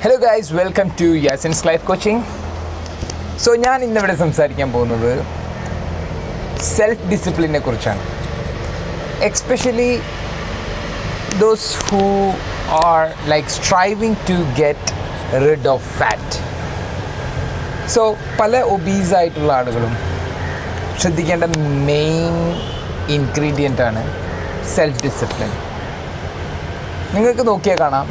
hello guys welcome to Yasin's life coaching so ഞാൻ ഇന്നിവിടെ സംസാരിക്കാൻ പോകുന്നത് സെൽഫ് ഡിസിപ്ലിനെ കുറിച്ചാണ് especially those who are like striving to get rid of fat so പല ഒബീസ് ആയിട്ടുള്ള ആളുകളും ശ്രദ്ധിക്കേണ്ട മെയിൻ ഇൻഗ്രീഡിയൻ്റ് ആണ് സെൽഫ് ഡിസിപ്ലിൻ നിങ്ങൾക്ക് നോക്കിയാൽ കാണാം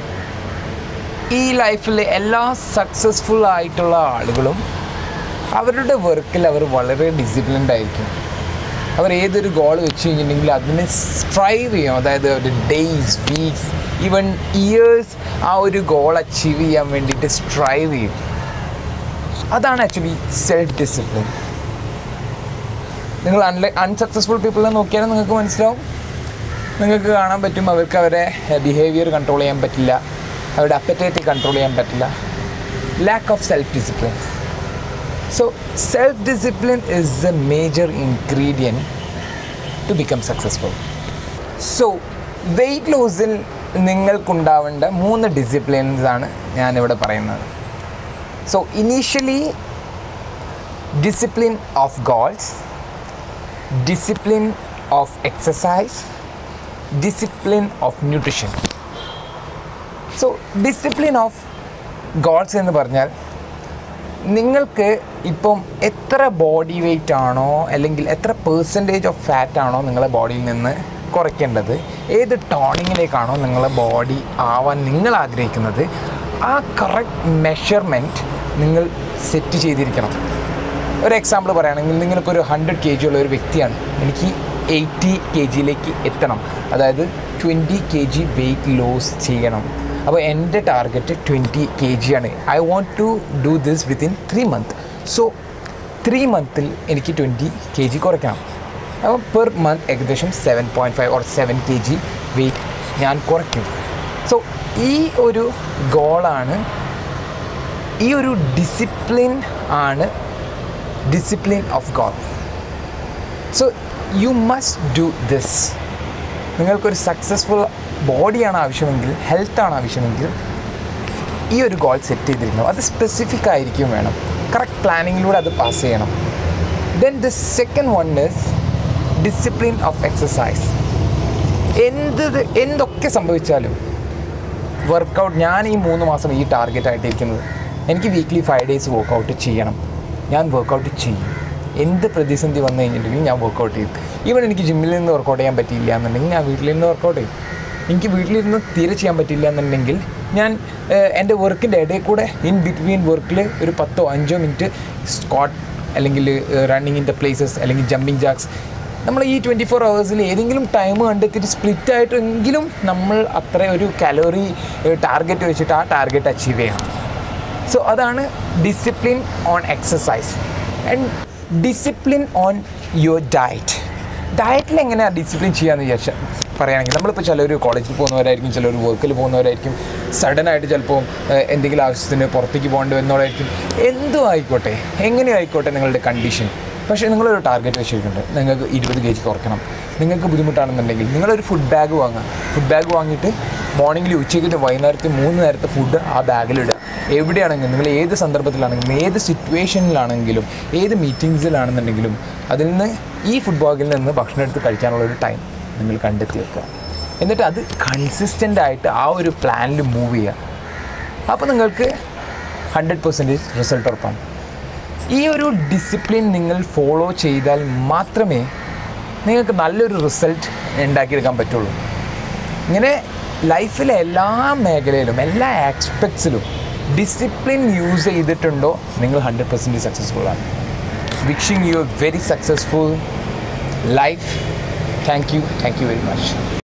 ഈ ലൈഫിൽ എല്ലാ സക്സസ്ഫുൾ ആയിട്ടുള്ള ആളുകളും അവരുടെ വർക്കിൽ അവർ വളരെ ഡിസിപ്ലിൻഡ് ആയിരിക്കും അവർ ഏതൊരു ഗോൾ വെച്ച് കഴിഞ്ഞിട്ടുണ്ടെങ്കിൽ അതിന് സ്ട്രൈവ് ചെയ്യും അതായത് ഒരു ഡേയ്സ് വീക്സ് ഈവൻ ഇയേഴ്സ് ആ ഒരു ഗോൾ അച്ചീവ് ചെയ്യാൻ വേണ്ടിയിട്ട് സ്ട്രൈവ് ചെയ്യും അതാണ് ആക്ച്വലി സെൽഫ് ഡിസിപ്ലിൻ നിങ്ങൾ അൺലൈ അൺസക്സസ്ഫുൾ പീപ്പിളിനെ നോക്കിയാൽ നിങ്ങൾക്ക് മനസ്സിലാവും നിങ്ങൾക്ക് കാണാൻ പറ്റും അവർക്ക് അവരുടെ ബിഹേവിയർ കൺട്രോൾ ചെയ്യാൻ പറ്റില്ല അവരുടെ അപ്പറ്റൈറ്റ് കൺട്രോൾ ചെയ്യാൻ പറ്റില്ല lack of self discipline so self discipline is a major ingredient to become successful so weight ലോസിൽ നിങ്ങൾക്കുണ്ടാവേണ്ട മൂന്ന് ഡിസിപ്ലിൻസ് ആണ് ഞാനിവിടെ പറയുന്നത് so initially discipline of goals discipline of exercise discipline of nutrition so discipline of goals എന്ന് പറഞ്ഞാൽ നിങ്ങൾക്ക് ഇപ്പം എത്ര ബോഡി വെയ്റ്റ് ആണോ അല്ലെങ്കിൽ എത്ര പേഴ്സൻറ്റേജ് ഓഫ് ഫാറ്റ് ആണോ നിങ്ങളെ ബോഡിയിൽ നിന്ന് കുറയ്ക്കേണ്ടത് ഏത് ടോണിങ്ങിലേക്കാണോ നിങ്ങളെ ബോഡി ആവാൻ നിങ്ങൾ ആഗ്രഹിക്കുന്നത് ആ കറക്റ്റ് മെഷർമെൻറ്റ് നിങ്ങൾ സെറ്റ് ചെയ്തിരിക്കണം ഒരു എക്സാമ്പിൾ പറയുകയാണെങ്കിൽ നിങ്ങൾക്കൊരു ഹൺഡ്രഡ് കെ ജി ഉള്ള ഒരു വ്യക്തിയാണ് എനിക്ക് എയ്റ്റി കെ ജിയിലേക്ക് എത്തണം അതായത് twenty K G weight loss ചെയ്യണം അപ്പോൾ എൻ്റെ ടാർഗറ്റ് ട്വൻറ്റി കെ ജി ആണ് I want to do this within three month so three മന്തിൽ എനിക്ക് ട്വൻറ്റി കെ ജി കുറയ്ക്കണം അപ്പോൾ പെർ മന്ത് ഏകദേശം seven point five or seven K G weight ഞാൻ കുറയ്ക്കും സോ ഈ ഒരു ഗോളാണ് ഈ ഒരു ഡിസിപ്ലിൻ ആണ് discipline of goal so you must do this നിങ്ങൾക്കൊരു സക്സസ്ഫുൾ ബോഡിയാണ് ആവശ്യമെങ്കിൽ ഹെൽത്താണ് ആവശ്യമെങ്കിൽ ഈ ഒരു ഗോൾ സെറ്റ് ചെയ്തിരിക്കണം അത് സ്പെസിഫിക് ആയിരിക്കും വേണം കറക്റ്റ് പ്ലാനിങ്ങിലൂടെ അത് പാസ് ചെയ്യണം then the second one is discipline of exercise എന്ത് എന്തൊക്കെ സംഭവിച്ചാലും വർക്കൗട്ട് ഞാൻ ഈ മൂന്ന് മാസം ഈ ടാർഗറ്റ് ആയിട്ടിരിക്കുന്നത് എനിക്ക് വീക്ക്ലി ഫൈവ് ഡേയ്സ് വർക്കൗട്ട് ചെയ്യണം ഞാൻ വർക്കൗട്ട് ചെയ്യും എന്ത് പ്രതിസന്ധി വന്നു കഴിഞ്ഞിട്ടുണ്ടെങ്കിൽ ഞാൻ വർക്കൗട്ട് ചെയ്യും ഈവൻ എനിക്ക് ജിമ്മിൽ നിന്ന് വർക്കൗട്ട് ചെയ്യാൻ പറ്റിയില്ല എന്നുണ്ടെങ്കിൽ ഞാൻ വീട്ടിൽ നിന്ന് വർക്കൗട്ട് ചെയ്യും എനിക്ക് വീട്ടിലിരുന്ന് തീരെ ചെയ്യാൻ പറ്റില്ല എന്നുണ്ടെങ്കിൽ ഞാൻ എൻ്റെ വർക്കിൻ്റെ ഇടയിൽ കൂടെ ഇൻ ബിറ്റ്വീൻ വർക്കിൽ ഒരു പത്തോ അഞ്ചോ മിനിറ്റ് സ്ക്വാട്ട് അല്ലെങ്കിൽ റണ്ണിങ്ങിൻ്റെ പ്ലേസസ് അല്ലെങ്കിൽ ജമ്പിങ് ജാക്സ് നമ്മൾ ഈ ട്വൻറ്റി ഫോർ അവേഴ്സിൽ ഏതെങ്കിലും ടൈം കണ്ടെത്തിയിട്ട് സ്പ്ലിറ്റ് ആയിട്ടെങ്കിലും നമ്മൾ അത്ര ഒരു കലോറി ടാർഗറ്റ് വെച്ചിട്ട് ആ ടാർഗറ്റ് അച്ചീവ് ചെയ്യണം സോ അതാണ് discipline on exercise and discipline on your diet ഡയറ്റിൽ എങ്ങനെയാണ് ഡിസിപ്ലിൻ ചെയ്യാമെന്ന് വിചാരിച്ചാൽ പറയുകയാണെങ്കിൽ നമ്മളിപ്പോൾ ചിലർ കോളേജിൽ പോകുന്നവരായിരിക്കും ചിലർ വർക്കിൽ പോകുന്നവരായിരിക്കും സഡനായിട്ട് ചിലപ്പോൾ എന്തെങ്കിലും ആവശ്യത്തിന് പുറത്തേക്ക് പോകേണ്ടി വരുന്നവരായിരിക്കും എന്തും ആയിക്കോട്ടെ എങ്ങനെയും ആയിക്കോട്ടെ നിങ്ങളുടെ കണ്ടീഷൻ പക്ഷേ നിങ്ങളൊരു ടാർഗറ്റ് വെച്ചിട്ടുണ്ട് നിങ്ങൾക്ക് ഇരുപത് കെ ജി കുറയ്ക്കണം നിങ്ങൾക്ക് ബുദ്ധിമുട്ടാണെന്നുണ്ടെങ്കിൽ നിങ്ങളൊരു ഫുഡ് ബാഗ് വാങ്ങുക ഫുഡ് ബാഗ് വാങ്ങിയിട്ട് മോർണിംഗിൽ ഉച്ചയ്ക്ക് വൈകുന്നേരത്തെ മൂന്ന് നേരത്തെ ഫുഡ് ആ ബാഗിലിടുക എവിടെയാണെങ്കിലും നിങ്ങൾ ഏത് സന്ദർഭത്തിലാണെങ്കിലും ഏത് സിറ്റുവേഷനിലാണെങ്കിലും ഏത് മീറ്റിങ്സിലാണെന്നുണ്ടെങ്കിലും അതിൽ നിന്ന് ഈ ഫുഡ് ബാഗിൽ നിന്ന് ഭക്ഷണം എടുത്ത് കഴിക്കാനുള്ളൊരു ടൈം നിങ്ങൾ കണ്ടെത്തി വെക്കുക എന്നിട്ട് അത് കൺസിസ്റ്റൻ്റ് ആയിട്ട് ആ ഒരു പ്ലാനിൽ മൂവ് ചെയ്യുക അപ്പോൾ നിങ്ങൾക്ക് ഹൺഡ്രഡ് പെർസെൻറ്റേജ് റിസൾട്ട് ഉറപ്പാണ് ഈ ഒരു ഡിസിപ്ലിൻ നിങ്ങൾ ഫോളോ ചെയ്താൽ മാത്രമേ നിങ്ങൾക്ക് നല്ലൊരു റിസൾട്ട് ഉണ്ടാക്കിയെടുക്കാൻ പറ്റുള്ളൂ ഇങ്ങനെ ലൈഫിലെ എല്ലാ മേഖലയിലും എല്ലാ ആസ്പെക്ട്സിലും ഡിസിപ്ലിൻ യൂസ് ചെയ്തിട്ടുണ്ടോ നിങ്ങൾ ഹൺഡ്രഡ് പെർസെൻറ്റേജ് സക്സസ്ഫുൾ ആണ് wishing you a very successful life thank you thank you very much